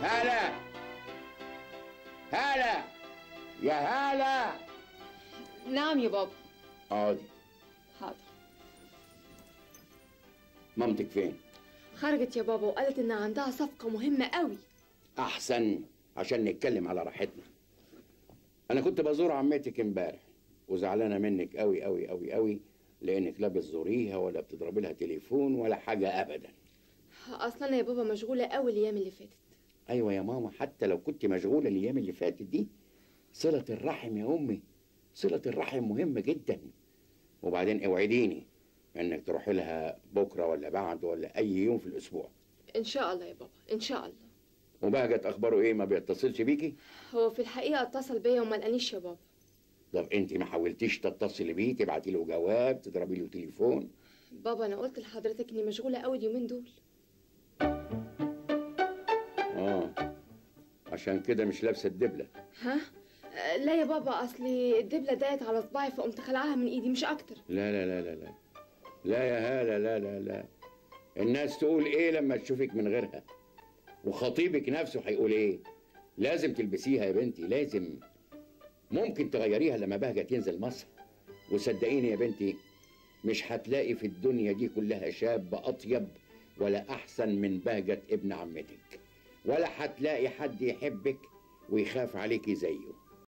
هلا هلا يا هلا نعم يا بابا اقعدي حاضر مامتك فين خرجت يا بابا وقالت ان عندها صفقة مهمة قوي احسن عشان نتكلم على راحتنا انا كنت بزور عمتك امبارح وزعلانه منك قوي قوي قوي قوي لانك لا بتزوريها ولا بتضربي لها تليفون ولا حاجه ابدا اصلا أنا يا بابا مشغولة قوي الايام اللي فاتت ايوه يا ماما حتى لو كنت مشغوله الايام اللي فاتت دي صله الرحم يا امي صله الرحم مهمه جدا وبعدين اوعديني انك تروحي لها بكره ولا بعد ولا اي يوم في الاسبوع ان شاء الله يا بابا ان شاء الله وبهجت اخباره ايه ما بيتصلش بيكي هو في الحقيقة اتصل بيا وما لقانيش يا بابا طب انت ما حاولتيش تتصلي بيه تبعتي له جواب تضربي له تليفون بابا انا قلت لحضرتك اني مشغولة قوي اليومين دول اه عشان كده مش لابسه الدبله ها آه، لا يا بابا اصلي الدبلة ضاقت على صباعي فقمت خلعها من ايدي مش اكتر لا لا لا لا لا لا يا هالة لا لا لا الناس تقول ايه لما تشوفك من غيرها وخطيبك نفسه هيقول ايه لازم تلبسيها يا بنتي لازم ممكن تغيريها لما بهجة تنزل مصر وصدقيني يا بنتي مش هتلاقي في الدنيا دي كلها شاب أطيب ولا أحسن من بهجة ابن عمتك ولا هتلاقي حد يحبك ويخاف عليكي زيه